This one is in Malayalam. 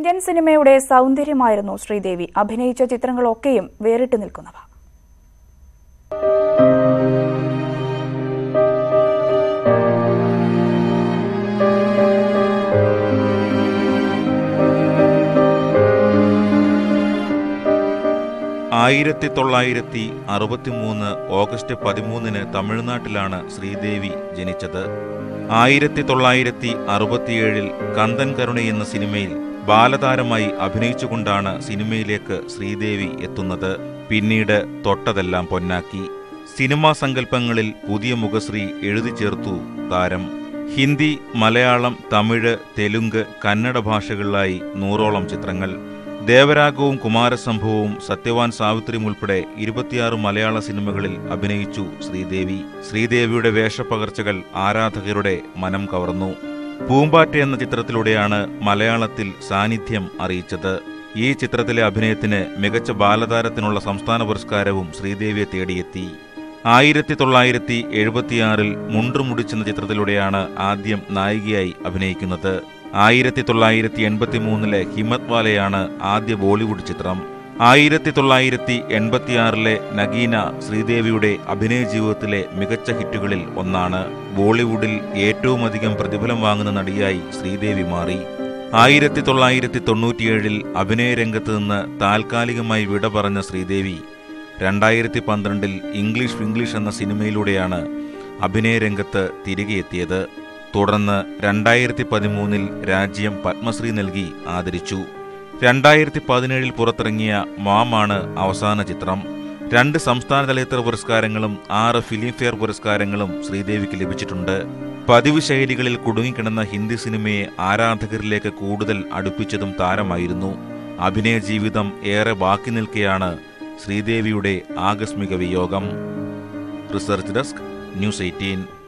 ഇന്ത്യൻ സിനിമയുടെ സൗന്ദര്യമായിരുന്നു ശ്രീദേവി അഭിനയിച്ച ചിത്രങ്ങളൊക്കെയും വേറിട്ട് നിൽക്കുന്നവ ആയിരത്തി തൊള്ളായിരത്തി അറുപത്തിമൂന്ന് ഓഗസ്റ്റ് പതിമൂന്നിന് തമിഴ്നാട്ടിലാണ് ശ്രീദേവി ജനിച്ചത് ആയിരത്തി തൊള്ളായിരത്തി അറുപത്തിയേഴിൽ കന്തൻ കരുണ എന്ന സിനിമയിൽ ബാലതാരമായി അഭിനയിച്ചുകൊണ്ടാണ് സിനിമയിലേക്ക് ശ്രീദേവി എത്തുന്നത് പിന്നീട് തൊട്ടതെല്ലാം പൊന്നാക്കി സിനിമാ സങ്കല്പങ്ങളിൽ പുതിയ മുഖശ്രീ എഴുതി ചേർത്തു താരം ഹിന്ദി മലയാളം തമിഴ് തെലുങ്ക് കന്നഡ ഭാഷകളിലായി നൂറോളം ചിത്രങ്ങൾ ദേവരാഗവും കുമാരസംഭവവും സത്യവാൻ സാവിത്രിയും ഉൾപ്പെടെ ഇരുപത്തിയാറ് മലയാള സിനിമകളിൽ അഭിനയിച്ചു ശ്രീദേവി ശ്രീദേവിയുടെ വേഷപ്പകർച്ചകൾ ആരാധകരുടെ മനം കവർന്നു പൂമ്പാറ്റ എന്ന ചിത്രത്തിലൂടെയാണ് മലയാളത്തിൽ സാന്നിധ്യം അറിയിച്ചത് ഈ ചിത്രത്തിലെ അഭിനയത്തിന് മികച്ച ബാലതാരത്തിനുള്ള സംസ്ഥാന പുരസ്കാരവും ശ്രീദേവിയെ തേടിയെത്തി ആയിരത്തി തൊള്ളായിരത്തി എഴുപത്തിയാറിൽ മുണ്ടുമുടിച്ചെന്ന ചിത്രത്തിലൂടെയാണ് ആദ്യം നായികയായി അഭിനയിക്കുന്നത് ആയിരത്തി തൊള്ളായിരത്തി എൺപത്തി മൂന്നിലെ ഹിമ്മത് വാലയാണ് ആദ്യ ബോളിവുഡ് ചിത്രം ആയിരത്തി തൊള്ളായിരത്തി എൺപത്തിയാറിലെ നഗീന ശ്രീദേവിയുടെ അഭിനയ ജീവിതത്തിലെ മികച്ച ഹിറ്റുകളിൽ ഒന്നാണ് ബോളിവുഡിൽ ഏറ്റവുമധികം പ്രതിഫലം വാങ്ങുന്ന നടിയായി ശ്രീദേവി മാറി ആയിരത്തി തൊള്ളായിരത്തി തൊണ്ണൂറ്റിയേഴിൽ അഭിനയ രംഗത്ത് നിന്ന് താൽക്കാലികമായി വിട പറഞ്ഞ ശ്രീദേവി രണ്ടായിരത്തി പന്ത്രണ്ടിൽ ഇംഗ്ലീഷ് ഇംഗ്ലീഷ് എന്ന സിനിമയിലൂടെയാണ് അഭിനയ രംഗത്ത് തിരികെ എത്തിയത് തുടർന്ന് രണ്ടായിരത്തി പതിമൂന്നിൽ രാജ്യം പത്മശ്രീ നൽകി ആദരിച്ചു രണ്ടായിരത്തി പതിനേഴിൽ പുറത്തിറങ്ങിയ മാമാണ് അവസാന ചിത്രം രണ്ട് സംസ്ഥാന ചലച്ചിത്ര പുരസ്കാരങ്ങളും ആറ് ഫിലിംഫെയർ പുരസ്കാരങ്ങളും ശ്രീദേവിക്ക് ലഭിച്ചിട്ടുണ്ട് പതിവ് ശൈലികളിൽ കുടുങ്ങിക്കിടന്ന ഹിന്ദി സിനിമയെ ആരാധകരിലേക്ക് കൂടുതൽ അടുപ്പിച്ചതും താരമായിരുന്നു അഭിനയ ജീവിതം ഏറെ ബാക്കി നിൽക്കെയാണ് ശ്രീദേവിയുടെ ആകസ്മിക വിയോഗം റിസർച്ച് ഡെസ്ക് ന്യൂസ് എയ്റ്റീൻ